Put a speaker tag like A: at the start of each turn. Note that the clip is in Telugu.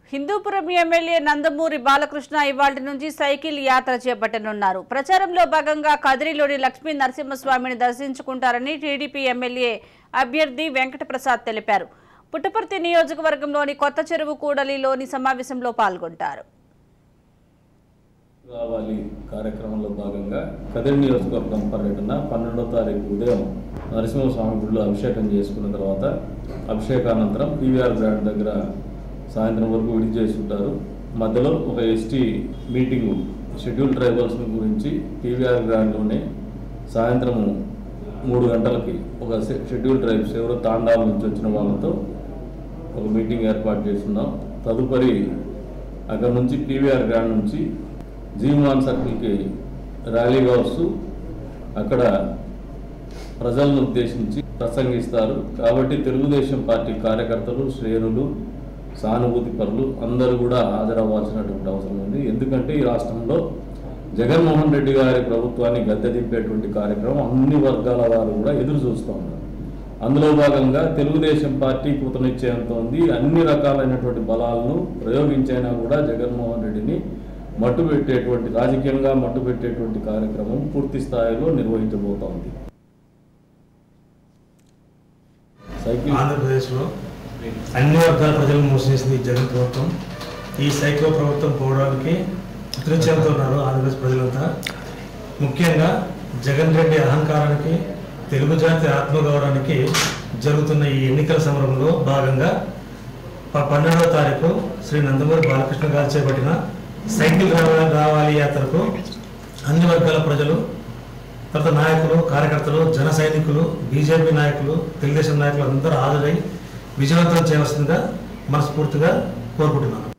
A: హిందూపురం ఎమ్మెల్యే నందమూరి బాలకృష్ణ ఇవాళ నుంచి సైకిల్ యాత్ర చేపట్టనున్నారు ప్రచారంలో భాగంగా కదిరిలోని లక్ష్మీ నరసింహస్వామిని దర్శించుకుంటారని టీడీపీ ఎమ్మెల్యే అభ్యర్థి వెంకటప్రసాద్ తెలిపారు పుట్టపర్తి నియోజకవర్గంలోని కొత్త చెరువు కూడలిలోని సమావేశంలో పాల్గొంటారు
B: రావాలి కార్యక్రమంలో భాగంగా కదిరి నియోజకవర్గం పర్యటన పన్నెండో తారీఖు ఉదయం నరసింహస్వామి గుడిలో అభిషేకం చేసుకున్న తర్వాత అభిషేకానంతరం పీవీఆర్ గ్రాండ్ దగ్గర సాయంత్రం వరకు విడిచి చేసి ఉంటారు మధ్యలో ఒక ఎస్టీ మీటింగు షెడ్యూల్ ట్రైబల్స్ గురించి పీవీఆర్ గ్రాండ్లోనే సాయంత్రము మూడు గంటలకి ఒక షె- షెడ్యూల్ ట్రైబ్స్ ఎవరో తాండాల నుంచి వచ్చిన వాళ్ళతో ఒక మీటింగ్ ఏర్పాటు చేస్తున్నాం తదుపరి అక్కడ నుంచి పీవీఆర్ గ్రాండ్ నుంచి జీవమాన్ సర్కిల్కి ర్యాలీగా వస్తూ అక్కడ ప్రజలను ఉద్దేశించి ప్రసంగిస్తారు కాబట్టి తెలుగుదేశం పార్టీ కార్యకర్తలు శ్రేణులు సానుభూతి పరులు అందరూ కూడా హాజరవ్వాల్సినటువంటి అవసరం ఉంది ఎందుకంటే ఈ రాష్ట్రంలో జగన్మోహన్ రెడ్డి గారి ప్రభుత్వాన్ని గద్దె దింపేటువంటి కార్యక్రమం అన్ని వర్గాల వారు కూడా ఎదురు చూస్తూ ఉన్నారు అందులో భాగంగా తెలుగుదేశం పార్టీ కృతనిశ్చయంతో ఉంది అన్ని రకాలైనటువంటి బలాలను ప్రయోగించైనా కూడా జగన్మోహన్ రెడ్డిని మట్టు పెట్టేటువంటి రాజకీయంగా మట్టు పెట్టేటువంటి కార్యక్రమం పూర్తి స్థాయిలో నిర్వహించబోతోంది సైకిల్
C: ఆంధ్రప్రదేశ్లో అన్ని వర్గాల ప్రజలను మోసం చేసింది ఈ జగన్ ప్రభుత్వం ఈ సైకో ప్రభుత్వం పోవడానికి కృతజ్ఞతతో ఉన్నారు ఆంధ్రప్రదేశ్ ప్రజలంతా ముఖ్యంగా జగన్ రెడ్డి అహంకారానికి తెలుగు జాతి ఆత్మగౌరవానికి జరుగుతున్న ఈ ఎన్నికల సమరంలో భాగంగా ప- పన్నెండవ తారీఖు శ్రీ నందమూరి బాలకృష్ణ గారు చేపట్టిన సైకిల్ రావాలి రావాలి యాత్రకు అన్ని వర్గాల ప్రజలు తర్వాత నాయకులు కార్యకర్తలు జన సైనికులు బీజేపీ నాయకులు తెలుగుదేశం నాయకులు అందరూ హాజరై విజయవంతం చేయవలసిందిగా మనస్ఫూర్తిగా కోరుకుంటున్నాను